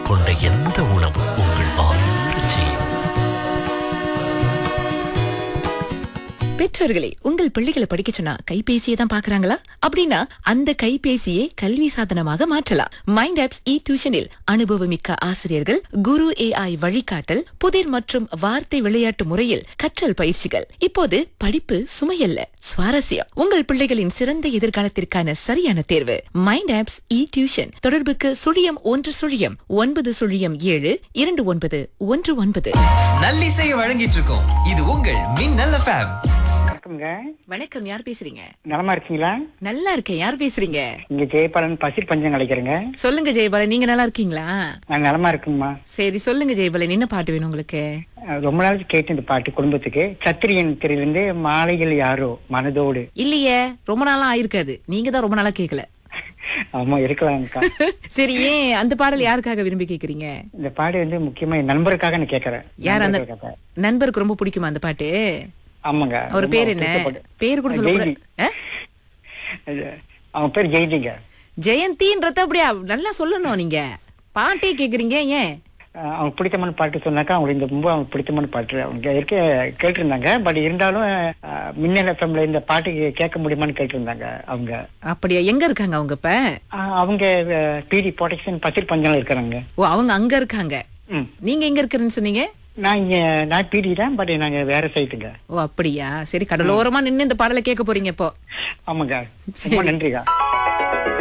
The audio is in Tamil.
கொண்ட எந்த உணவும் உங்கள் ஆயுள் செய்யும் பெற்றோர்களே உங்கள் பிள்ளைகளை படிக்க சொன்னா கைபேசியை தான் பாக்குறாங்களா அப்படின்னா அந்த கைபேசியை கல்வி சாதனமாக மாற்றலாம் மைண்ட் ஆப்ஸ் இ டியூஷனில் அனுபவமிக்க ஆசிரியர்கள் குரு ஏஐ வழிகாட்டல் புதிர் மற்றும் வார்த்தை விளையாட்டு முறையில் கற்றல் பயிற்சிகள் இப்போது படிப்பு சுமையல்ல சுவாரஸ்யம் உங்கள் பிள்ளைகளின் சிறந்த எதிர்காலத்திற்கான சரியான தேர்வு மைண்ட் ஆப்ஸ் இ டியூஷன் தொடர்புக்கு சுழியம் ஒன்று சுழியம் ஒன்பது சுழியம் ஏழு இரண்டு ஒன்பது ஒன்று ஒன்பது நல்லிசையை வழங்கிட்டு இருக்கோம் இது உங்கள் மின்னல் எஃப்எம் வணக்கம்ங்க வணக்கம் யார் பேசுறீங்க நலமா இருக்கீங்களா நல்லா இருக்கேன் யார் பேசுறீங்க இங்க ஜெயபாலன் பசிர் பஞ்சம் அழைக்கிறேங்க சொல்லுங்க ஜெயபாலன் நீங்க நல்லா இருக்கீங்களா நான் நலமா இருக்குங்கம்மா சரி சொல்லுங்க ஜெயபாலன் என்ன பாட்டு வேணும் உங்களுக்கு அஹ் ரொம்ப நாள் கேட்டு இந்த பாட்டு குடும்பத்துக்கு சத்திரியன் திரையிலிருந்து மாலைகள் யாரோ மனதோடு இல்லையே ரொம்ப நாளா ஆயிருக்காது நீங்க தான் ரொம்ப நாளா கேட்கல ஆமா இருக்கலாம்க்கா சரி ஏன் அந்த பாடல் யாருக்காக விரும்பி கேக்குறீங்க இந்த பாடு வந்து முக்கியமா என் நண்பருக்காக நான் கேட்கறேன் யார் அந்த நண்பருக்காக. நண்பருக்கு ரொம்ப பிடிக்குமா அந்த பாட்டு ஆமாங்க அவர் ரொம்ப பேர் என்ன பிடிச்ச பாட்டு. பேர் கூட சொல்ல ஜெயந்தி. அது, அவன் பேர் ஜெய்திங்க ஜெயந்தின்றத அப்படியா நல்லா சொல்லணும் நீங்க பாட்டே கேக்குறீங்க ஏன் அஹ் அவங்க பிடித்தமான பாட்டு சொன்னாக்கா அவங்களுக்கு இந்த ரொம்ப அவங்க பிடித்தமான பாட்டு அவங்க இருக்க கேட்டிருந்தாங்க பட் இருந்தாலும் அஹ், மின்னல் எஃப்எம்ல இந்த பாட்டு கேட்க முடியுமான்னு கேட்டிருந்தாங்க அவங்க அப்படியா எங்க இருக்காங்க அவங்க இப்ப அஹ், அவங்க பிடி ப்ரொடெக்ஷன் பசிர் பஞ்சம் இருக்கிறாங்க ஓ அவங்க அங்க இருக்காங்க ம் நீங்க எங்க இருக்கிறேன்னு சொன்னீங்க நான் இங்க நான் பிடி தான் பட் நாங்க வேற சைட்டுங்க ஓ அப்படியா சரி கடலோரமா நின்னு இந்த பாடலை கேட்க போறீங்க இப்போ ஆமாங்க ரொம்ப நன்றிங்க